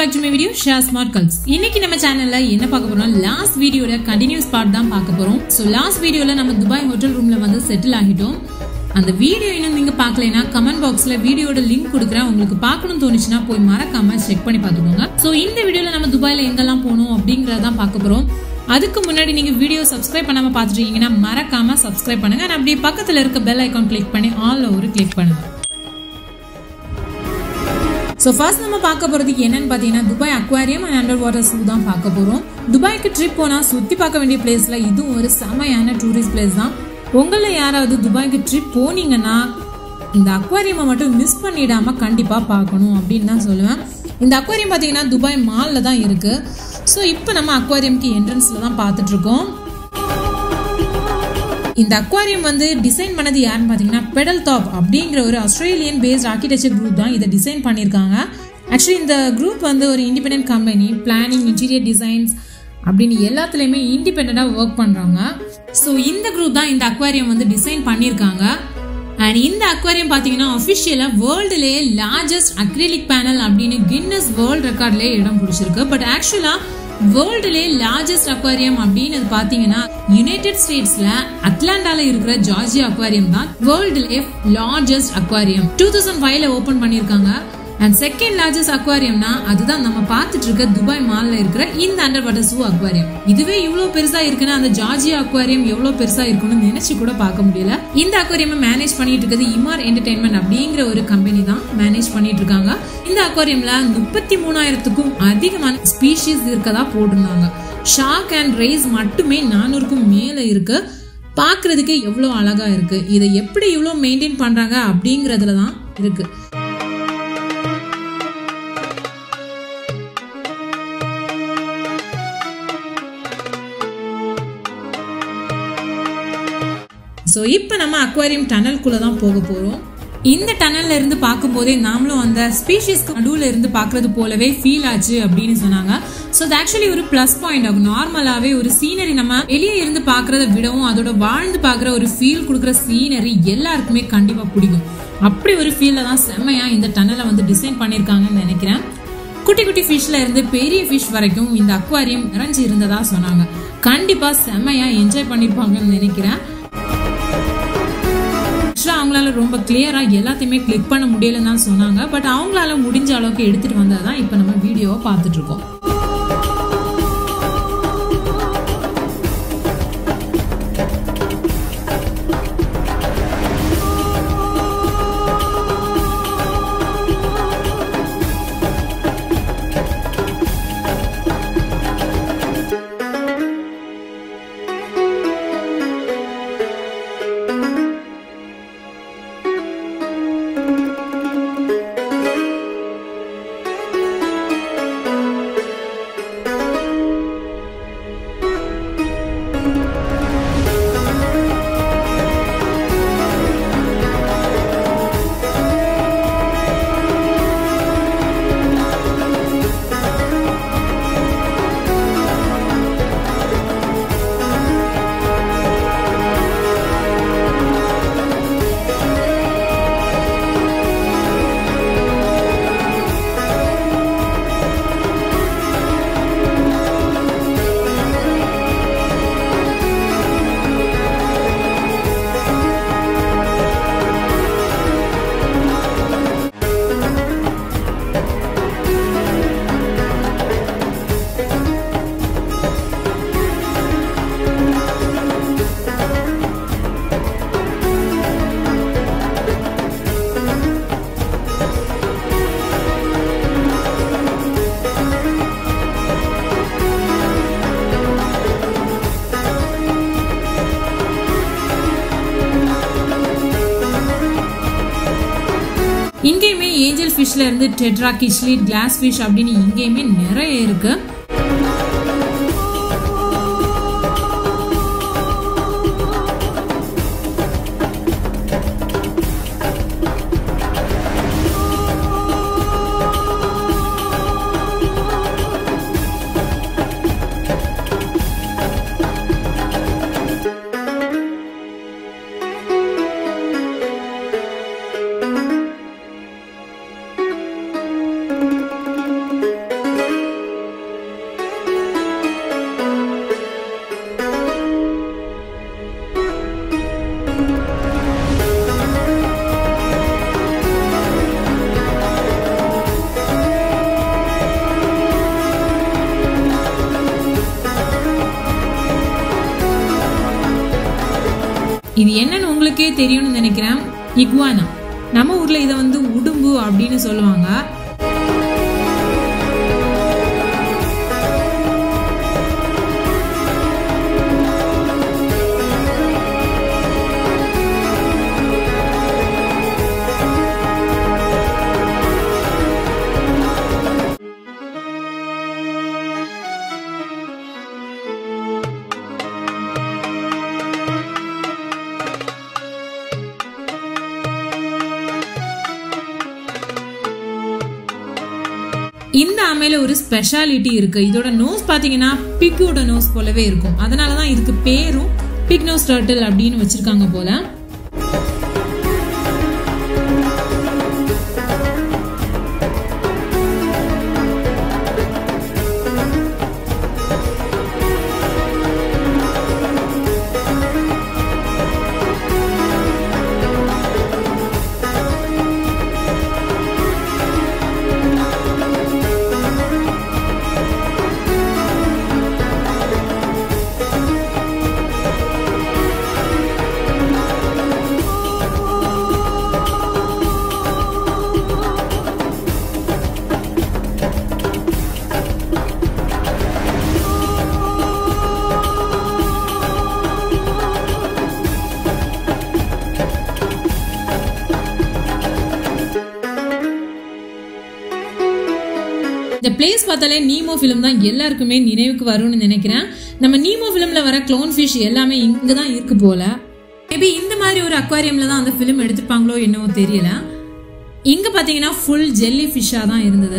back to my video share smart girls இன்னைக்கு நம்ம சேனல்ல என்ன பார்க்க போறோம் லாஸ்ட் வீடியோல கண்டினியூஸ் பார்ட் தான் பார்க்க போறோம் ஸோ லாஸ்ட் வீடியோல நம்ம துபாய் ஹோட்டல் ரூம்ல வந்து செட்டில் ஆகிட்டோம் அந்த வீடியோ இன்னும் நீங்க பார்க்கலைன்னா கமெண்ட் பாக்ஸ்ல வீடியோட லிங்க் கொடுக்குறேன் உங்களுக்கு பார்க்கணும்னு தோணுச்சுன்னா போய் மறக்காம செக் பண்ணி பார்த்துக்கோங்க ஸோ இந்த வீடியோல நம்ம துபாயில எங்கெல்லாம் போகணும் அப்படிங்கறதான் பார்க்க போறோம் அதுக்கு முன்னாடி நீங்க வீடியோ சப்ஸ்கிரைப் பண்ணாம பார்த்துட்டு இருக்கீங்கன்னா மறக்காம சப்ஸ்கிரைப் பண்ணுங்க and அப்படியே பக்கத்துல இருக்க பெல் ஐக்கான் கிளிக் பண்ணி ஆல் ஒரு கிளிக் பண்ணுங்க ஸோ ஃபர்ஸ்ட் நம்ம பார்க்க போகிறது என்னன்னு பார்த்தீங்கன்னா Dubai aquarium and under water zoo தான் பார்க்க போகிறோம் துபாய்க்கு ட்ரிப் போனால் சுற்றி பார்க்க வேண்டிய பிளேஸில் இதுவும் ஒரு செமையான டூரிஸ்ட் பிளேஸ் தான் உங்களில் யாராவது துபாய்க்கு ட்ரிப் போனீங்கன்னா இந்த அக்வாரியமை மட்டும் மிஸ் பண்ணிடாமல் கண்டிப்பாக பார்க்கணும் அப்படின்னு தான் சொல்லுவேன் இந்த அக்வாரியம் பார்த்தீங்கன்னா துபாய் மாலில் தான் இருக்குது ஸோ இப்போ நம்ம அக்வாரியம்க்கு என்ட்ரன்ஸில் தான் பார்த்துட்ருக்கோம் இந்த அக்வாரியம் வந்து டிசைன் பண்ணது யாருன்னு பார்த்தீங்கன்னா பெடல் டாப் அப்படிங்கிற ஒரு ஆஸ்திரேலியன் பேஸ்ட் ஆர்கிடெக்சர் குரூப் தான் இதை டிசைன் பண்ணியிருக்காங்க ஆக்சுவலி இந்த குரூப் வந்து ஒரு independent company planning interior designs அப்படின்னு எல்லாத்துலேயுமே இண்டிபெண்ட்டாக ஒர்க் பண்ணுறாங்க ஸோ இந்த குரூப் தான் இந்த அக்வாரியம் வந்து டிசைன் பண்ணியிருக்காங்க அண்ட் இந்த அக்வாரியம் பார்த்தீங்கன்னா அஃபிஷியலாக வேர்ல்டுலேயே லார்ஜஸ்ட் அக்ரிலிக் பேனல் அப்படின்னு கின்னஸ் வேர்ல்ட் ரெக்கார்ட்லேயே இடம் பிடிச்சிருக்கு பட் ஆக்சுவலாக வேர்ல்டுலே லார்ஜஸ்ட் அக்வாரியம் அப்படின்னு பார்த்தீங்கன்னா யுனைடெட் ஸ்டேட்ஸ்ல அட்லாண்டால இருக்கிற ஜார்ஜியா அக்வாரியம் தான் வேர்ல்டுலே லார்ஜஸ்ட் அக்வாரியம் டூ தௌசண்ட் ஃபைவ்ல ஓபன் பண்ணிருக்காங்க அண்ட் செகண்ட் லார்ஜஸ்ட் அக்வாரியம்னா அதுதான் நம்ம பார்த்துட்டு இருக்க துபாய் மால்ல இருக்கிற இந்த அண்டர் வாட்டர் சூ அக்வாரியம் இதுவே இவ்வளவு பெருசா இருக்குன்னா அந்த ஜார்ஜியா அக்வாரியம் எவ்வளவு பெருசா இருக்கும்னு நினைச்சு கூட பார்க்க முடியல இந்த அக்வாரியம் மேனேஜ் பண்ணிட்டு இருக்கிறது இமார் என்டர்டைன்மெண்ட் அப்படிங்கிற ஒரு கம்பெனி தான் மேனேஜ் பண்ணிட்டு இருக்காங்க இந்த அக்வாரியம்ல முப்பத்தி மூணாயிரத்துக்கும் அதிகமான ஸ்பீஷீஸ் இருக்கதா போட்டிருந்தாங்க ஷார்க் அண்ட் ரேஸ் மட்டுமே நானூறுக்கும் மேல இருக்கு பார்க்கிறதுக்கு எவ்வளோ அழகா இருக்கு இதை எப்படி இவ்வளோ மெயின்டைன் பண்றாங்க அப்படிங்கறதுல தான் இருக்கு ஸோ இப்போ நம்ம அக்வாரியம் டனல்குள்ளே தான் போக போகிறோம் இந்த டனல்ல இருந்து பார்க்கும்போதே நாமளும் அந்த ஸ்பீஷிஸ்க்கு நடுவில் இருந்து பார்க்கறது போலவே ஃபீல் ஆச்சு அப்படின்னு சொன்னாங்க ஸோ அது ஆக்சுவலி ஒரு ப்ளஸ் பாயிண்ட் ஆகும் நார்மலாகவே ஒரு சீனரி நம்ம வெளியே இருந்து பார்க்கறத விடவும் அதோட வாழ்ந்து பார்க்குற ஒரு ஃபீல் கொடுக்குற சீனரி எல்லாருக்குமே கண்டிப்பாக பிடிக்கும் அப்படி ஒரு ஃபீலில் தான் செம்மையா இந்த டனலை வந்து டிசைன் பண்ணியிருக்காங்கன்னு நினைக்கிறேன் குட்டி குட்டி ஃபிஷ்ல இருந்து பெரிய ஃபிஷ் வரைக்கும் இந்த அக்வாரியம் நிறைஞ்சு இருந்ததா சொன்னாங்க கண்டிப்பா செம்மையா என்ஜாய் பண்ணிருப்பாங்கன்னு நினைக்கிறேன் ஆக்சுவலாக அவங்களால ரொம்ப கிளியரா எல்லாத்தையுமே கிளிக் பண்ண முடியலன்னு தான் சொன்னாங்க பட் அவங்களால முடிஞ்ச அளவுக்கு எடுத்துட்டு வந்ததான் இப்போ நம்ம வீடியோவை பார்த்துட்டு இருக்கோம் இங்கேயுமே ஏஞ்சல் ஃபிஷ்ல இருந்து டெட்ரா கிச்லிட் கிளாஸ் ஃபிஷ் அப்படின்னு இங்கேயுமே நிறைய இருக்கு இது என்னன்னு உங்களுக்கே தெரியும்னு நினைக்கிறேன் இக்வானா நம்ம ஊர்ல இதை வந்து உடும்பு அப்படின்னு சொல்லுவாங்க இந்த ஆமையில ஒரு ஸ்பெஷாலிட்டி இருக்கு இதோட நோஸ் பாத்தீங்கன்னா பிக்கோட நோஸ் போலவே இருக்கும் அதனாலதான் இதுக்கு பேரும் பிக் நோஸ் டர்ட்டில் அப்படின்னு வச்சிருக்காங்க போல இந்த பிளேஸ் பார்த்தாலே நீமோ ஃபிலிம் தான் எல்லாருக்குமே நினைவுக்கு வரும்னு நினைக்கிறேன் நம்ம நீமோ ஃபிலிம்ல வர க்ளோன் ஃபிஷ் எல்லாமே இங்க தான் இருக்கு போல மேபி இந்த மாதிரி ஒரு அக்வாரியம்ல தான் அந்த ஃபிலிம் எடுத்திருப்பாங்களோ என்னவோ தெரியல இங்க பாத்தீங்கன்னா ஃபுல் ஜெல்லி ஃபிஷ்ஷா தான் இருந்தது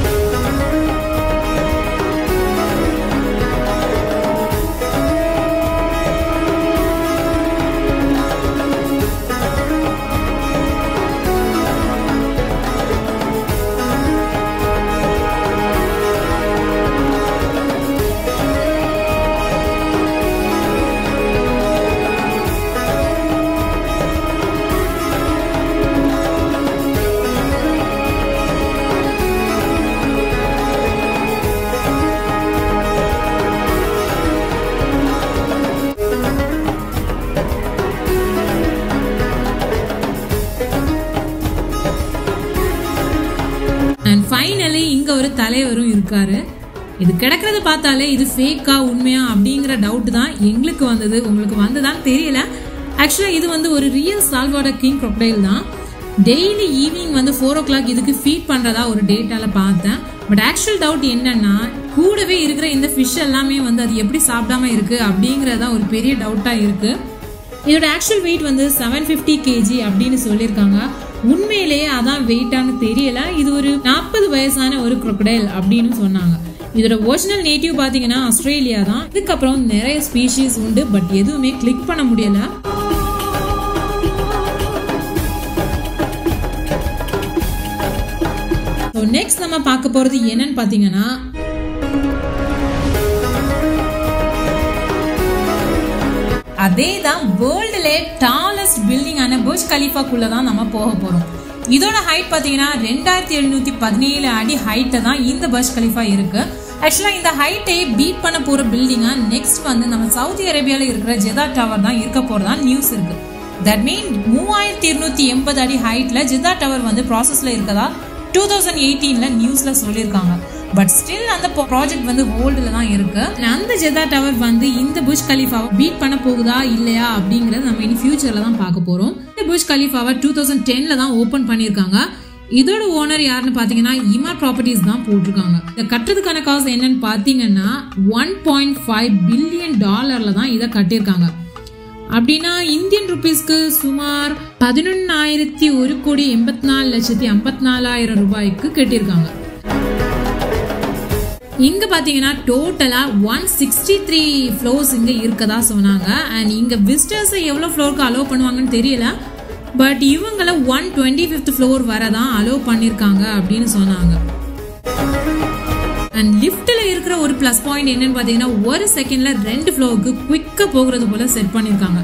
அண்ட் ஃபைனலி இங்க ஒரு தலைவரும் இருக்காரு இது கிடக்கிறத பார்த்தாலே இது ஃபேக்கா உண்மையா அப்படிங்கிற டவுட் தான் எங்களுக்கு வந்தது உங்களுக்கு வந்ததான்னு தெரியல ஆக்சுவலா இது வந்து ஒரு ரியல் சால்வாட கிங் crocodile தான் டெய்லி ஈவினிங் வந்து ஃபோர் ஓ கிளாக் இதுக்கு ஃபீட் பண்றதா ஒரு டேட்டால பார்த்தேன் பட் ஆக்சுவல் டவுட் என்னன்னா கூடவே இருக்கிற இந்த ஃபிஷ் எல்லாமே வந்து அது எப்படி சாப்பிடாம இருக்கு அப்படிங்கறதா ஒரு பெரிய டவுட்டா இருக்கு இதோட ஆக்சுவல் வெயிட் வந்து செவன் ஃபிஃப்டி கேஜி அப்படின்னு சொல்லியிருக்காங்க உண்மையிலேயே அதான் வெயிட்டான்னு தெரியல இது ஒரு நாற்பது வயசான ஒரு crocodile அப்படின்னு சொன்னாங்க இதோட ஒரிஜினல் நேட்டிவ் பாத்தீங்கன்னா ஆஸ்திரேலியா தான் இதுக்கப்புறம் நிறைய ஸ்பீஷீஸ் உண்டு பட் எதுவுமே கிளிக் பண்ண முடியல நெக்ஸ்ட் நம்ம பார்க்க போறது என்னன்னு பாத்தீங்கன்னா அதே தான் வேர்ல்டுலே டாலஸ்ட் பில்டிங் ஆன புர்ஜ் கலீஃபாக்குள்ள தான் நம்ம போக போறோம் இதோட ஹைட் பாத்தீங்கன்னா ரெண்டாயிரத்தி எழுநூத்தி பதினேழு அடி ஹைட்ட தான் இந்த பர்ஜ் கலீஃபா இருக்கு ஆக்சுவலா இந்த ஹைட்டை பீட் பண்ண போற பில்டிங்கா நெக்ஸ்ட் வந்து நம்ம சவுதி அரேபியால இருக்கிற ஜெதா டவர் தான் இருக்க போறதா நியூஸ் இருக்கு தட் மீன் மூவாயிரத்தி இருநூத்தி எண்பது அடி ஹைட்ல ஜெதா டவர் வந்து ப்ராசஸ்ல இருக்கதா டூ தௌசண்ட் எயிட்டீன்ல நியூஸ்ல சொல்லியிருக்காங்க பட் ஸ்டில் அந்த ப்ராஜெக்ட் வந்து ஹோல்டில் தான் இருக்கு அந்த ஜெதா டவர் வந்து இந்த புஷ் கலீஃபாவை பீட் பண்ண போகுதா இல்லையா அப்படிங்கறது நம்ம இனி ஃபியூச்சர்ல தான் பார்க்க போறோம் இந்த புஷ் கலீஃபாவை டூ தௌசண்ட் டென்ல தான் ஓபன் பண்ணியிருக்காங்க இதோட ஓனர் யாருன்னு பாத்தீங்கன்னா இமார் ப்ராப்பர்ட்டிஸ் தான் போட்டிருக்காங்க இதை கட்டுறதுக்கான காசு என்னன்னு பாத்தீங்கன்னா ஒன் பாயிண்ட் ஃபைவ் பில்லியன் டாலர்ல தான் இதை கட்டியிருக்காங்க அப்படின்னா இந்தியன் ருபீஸ்க்கு சுமார் பதினொன்னாயிரத்தி ஒரு கோடி எண்பத்தி நாலு லட்சத்தி ஐம்பத்தி நாலாயிரம் ரூபாய்க்கு கட்டியிருக்காங்க இங்க பாத்தீங்கன்னா டோட்டலா ஒன் சிக்ஸ்டி த்ரீ ஃப்ளோர்ஸ் இங்க இருக்கதா சொன்னாங்க அண்ட் இங்க விசிட்டர்ஸ் எவ்வளவு ஃப்ளோருக்கு அலோவ் பண்ணுவாங்கன்னு தெரியல பட் இவங்கள ஒன் டுவெண்ட்டி ஃபிஃப்த் ஃப்ளோர் வரதான் அலோவ் பண்ணிருக்காங்க அப்படின்னு சொன்னாங்க அண்ட் லிஃப்ட்ல இருக்கிற ஒரு ப்ளஸ் பாயிண்ட் என்னன்னு பாத்தீங்கன்னா ஒரு செகண்ட்ல ரெண்டு ஃப்ளோருக்கு குவிக்கா போகிறது போல செட் பண்ணிருக்காங்க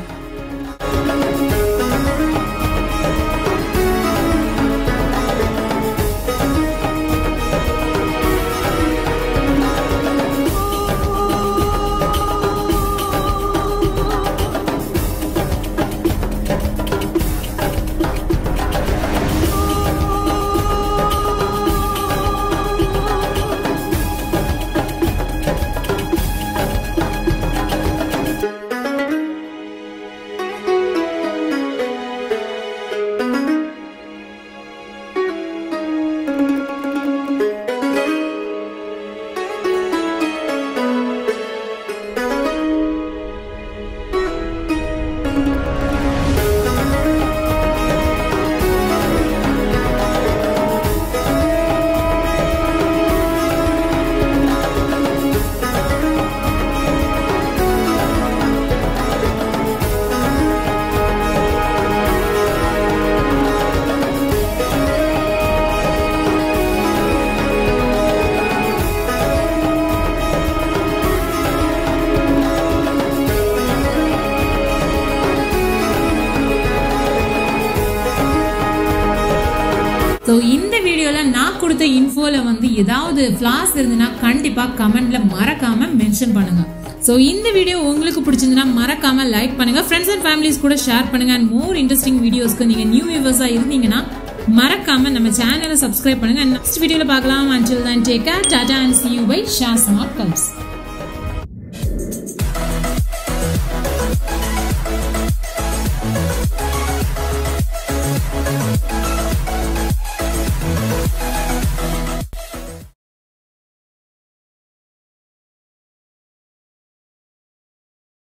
ஸோ இந்த வீடியோவில் நான் கொடுத்த இன்ஃபோவில் வந்து ஏதாவது ஃப்ளாஸ் இருந்துன்னா கண்டிப்பாக கமெண்ட்ல மறக்காம மென்ஷன் பண்ணுங்க ஸோ இந்த வீடியோ உங்களுக்கு பிடிச்சிருந்துன்னா மறக்காம லைக் பண்ணுங்க ஃப்ரெண்ட்ஸ் அண்ட் ஃபேமிலிஸ் கூட ஷேர் பண்ணுங்க அண்ட் மோர் இன்ட்ரெஸ்டிங் வீடியோஸ்க்கு நீங்க நியூ வியூவர்ஸா இருந்தீங்கன்னா மறக்காம நம்ம சேனலை சப்ஸ்கிரைப் பண்ணுங்க நெக்ஸ்ட் வீடியோல பார்க்கலாம் until then take care டாடா and see you by ஷா ஸ்மார்ட் கல்ஸ்